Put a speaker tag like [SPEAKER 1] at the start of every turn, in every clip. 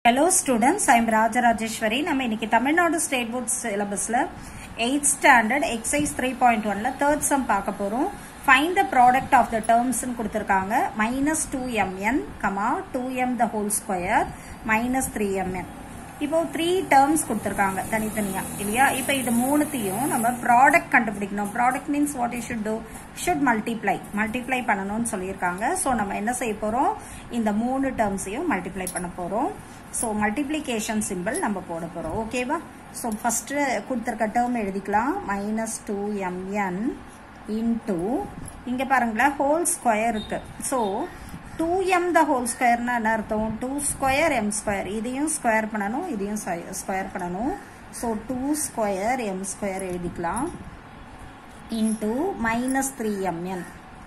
[SPEAKER 1] Hello students I'm Rajarajeswari நம்ம இன்னைக்கு Tamil Nadu state board சிலபஸ்ல eight standard exercise three point ஒன்ல தேர்ட் சம் பார்க்க போறோம் find the product of the terms கொடுத்துருக்காங்க minus two MN comma two M the whole square minus three MN இப்போ three terms கொடுத்துருக்காங்க தனித்தனியா இல்லையா இப்போ இது மூணுத்தையும் நம்ம ப்ராடக்ட் கண்டுபிடிக்கணும் product means what you should do should multiply multiply பண்ணணும்னு சொல்லியிருக்காங்க ஸோ நம்ம என்ன செய்ய போறோம் இந்த மூணு டேர்ம்ஸையும் மல்டிப்ளை பண்ண போறோம் ஸோ மல்டிப்ளிகேஷன் சிம்பிள் நம்ம போட போறோம் ஓகேவா ஸோ ஃபர்ஸ்ட் கொடுத்துருக்க டேர்ம் எழுதிக்கலாம் மைனஸ் டூ எம்என் இன்டூ இங்க பாருங்களேன் ஹோல் ஸ்கொயர் இருக்கு so two M the whole ஸ்கொயர்னா என்ன அர்த்தம் டூ ஸ்கொயர் எம் ஸ்கொயர் இதையும் ஸ்கொயர் பண்ணணும் இதையும் ஸ்கொயர் பண்ணணும் so two square M square எழுதிக்கலாம் இன்டூ மைனஸ் த்ரீ எம்என்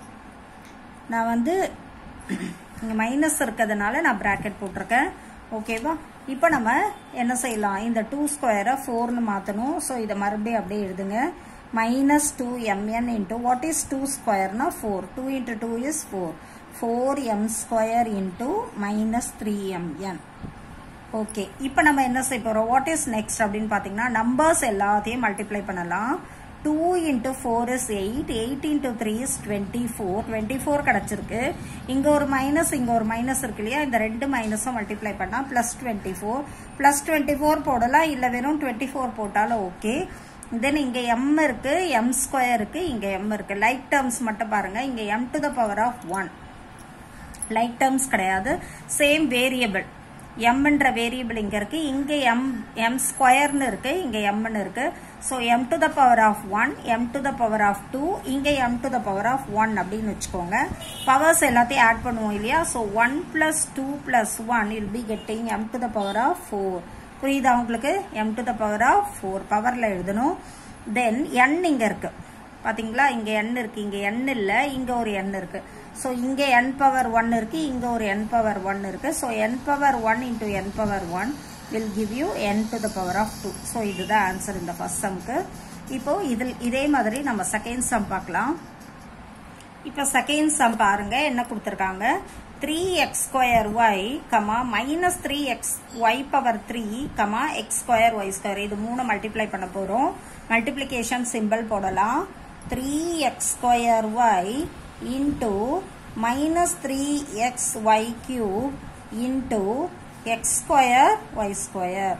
[SPEAKER 1] நான் வந்து இங்கே மைனஸ் இருக்கிறதுனால நான் ப்ராக்கெட் போட்டிருக்கேன் ஓகேவா இப்போ நம்ம என்ன செய்யலாம் இந்த டூ ஸ்கொயரை ஃபோர்னு மாற்றணும் ஸோ இதை மறுபடியும் அப்படியே எழுதுங்க minus two MN into what is two ஸ்கொயர்னா four two into two is four four M square into minus three MN okay இப்போ நம்ம என்ன செய்ய போகிறோம் வாட் இஸ் நெக்ஸ்ட் அப்படின்னு பார்த்தீங்கன்னா நம்பர்ஸ் எல்லாத்தையும் மல்டிப்ளை பண்ணலாம் two into four is eight eight into three is twenty four twenty four கிடச்சிருக்கு இங்கே ஒரு மைனஸ் இங்கே ஒரு மைனஸ் இருக்கு இல்லையா இந்த ரெண்டு மைனஸும் மல்டிப்ளை பண்ணால் plus twenty four plus twenty four போடலாம் இல்லை வெறும் டுவெண்ட்டி ஃபோர் போட்டாலும் ஓகே தென் இங்கே எம் இருக்கு எம் ஸ்கொயர் இருக்கு இங்கே எம் இருக்கு லைக் டேர்ம்ஸ் மட்டும் பாருங்க இங்கே M to the power of one like terms கிடையாது சேம் வேரியபிள் எம்ன்ற வேரியபிள் இங்க இருக்கு இங்க எம் எம் ஸ்கொயர்னு இருக்கு இங்க எம்னு இருக்கு so M to the power of one M to the power of two இங்க M to the power of one அப்படின்னு வச்சுக்கோங்க பவர்ஸ் எல்லாத்தையும் ஆட் பண்ணுவோம் இல்லையா so one plus two plus one will be getting M to the power of four புரியுதா உங்களுக்கு M to the power of four பவர்ல எழுதணும் தென் என் இங்க இருக்கு பாத்தீங்களா இங்க என் இருக்கு இங்க என் இல்ல இங்க ஒரு என் இருக்கு ஸோ இங்க என் பவர் ஒன் இருக்கு இங்க ஒரு என் பவர் ஒன் இருக்கு so N power one into N power one will give you N to the power of two so இதுதான் ஆன்சர் இந்த ஃபர்ஸ்ட் சம்க்கு இப்போ இதில் இதே மாதிரி நம்ம செகண்ட் சம் பார்க்கலாம் இப்போ செகண்ட் சம் பாருங்க என்ன கொடுத்துருக்காங்க three X square Y comma minus three X Y power three comma X square Y square இது மூணு மல்டிப்ளை பண்ண போகிறோம் மல்டிப்ளிகேஷன் சிம்பிள் போடலாம் three X square Y into minus three X Y cube into X square Y square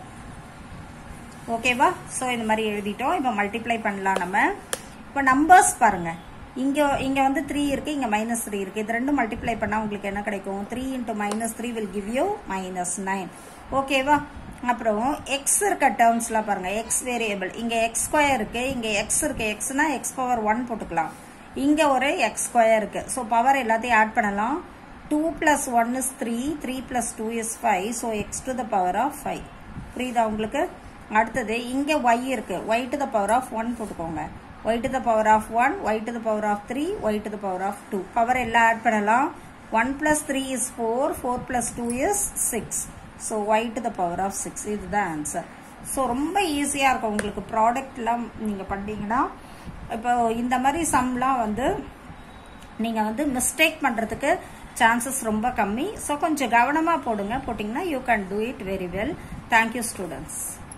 [SPEAKER 1] ஓகேவா so இந்த மாதிரி எழுதிட்டோம் இப்போ மல்டிப்ளை பண்ணலாம் நம்ம இப்போ நம்பர்ஸ் பாருங்க இங்க இங்க வந்து த்ரீ இருக்கு இங்க மைனஸ் த்ரீ இருக்கு இது ரெண்டும் மல்டிப்ளை பண்ணா உங்களுக்கு என்ன கிடைக்கும் three into minus three will give you minus nine ஓகேவா அப்புறம் எக்ஸ் இருக்க டேர்ம்ஸ்லாம் பாருங்க எக்ஸ் வேரியபிள் இங்க எக்ஸ் ஸ்கொயர் இருக்கு இங்க எக்ஸ் இருக்கு எக்ஸ்னா எக்ஸ் பவர் ஒன் போட்டுக்கலாம் இங்க ஒரு எக்ஸ் ஸ்கொயர் இருக்கு ஸோ பவர் எல்லாத்தையும் ஆட் பண்ணலாம் two plus one is three three plus two is five so X to the power of five புரியுதா உங்களுக்கு அடுத்தது இங்க ஒய் இருக்கு Y to the power of one போட்டுக்கோங்க y to the power of 1, y to the power of 3, y to the power of 2. Power எல்லாம் add பண்ணலாம் 1 plus 3 is 4, 4 plus 2 is 6. So y to the power of 6 இதுதான் answer so ரொம்ப ஈஸியாக இருக்கும் உங்களுக்கு ப்ராடக்ட்லாம் நீங்கள் பண்ணீங்கன்னா இப்போ இந்த மாதிரி சம்லாம் வந்து நீங்கள் வந்து மிஸ்டேக் பண்ணுறதுக்கு சான்சஸ் ரொம்ப கம்மி ஸோ கொஞ்சம் கவனமாக போடுங்க போட்டிங்கன்னா you can do it very well thank you students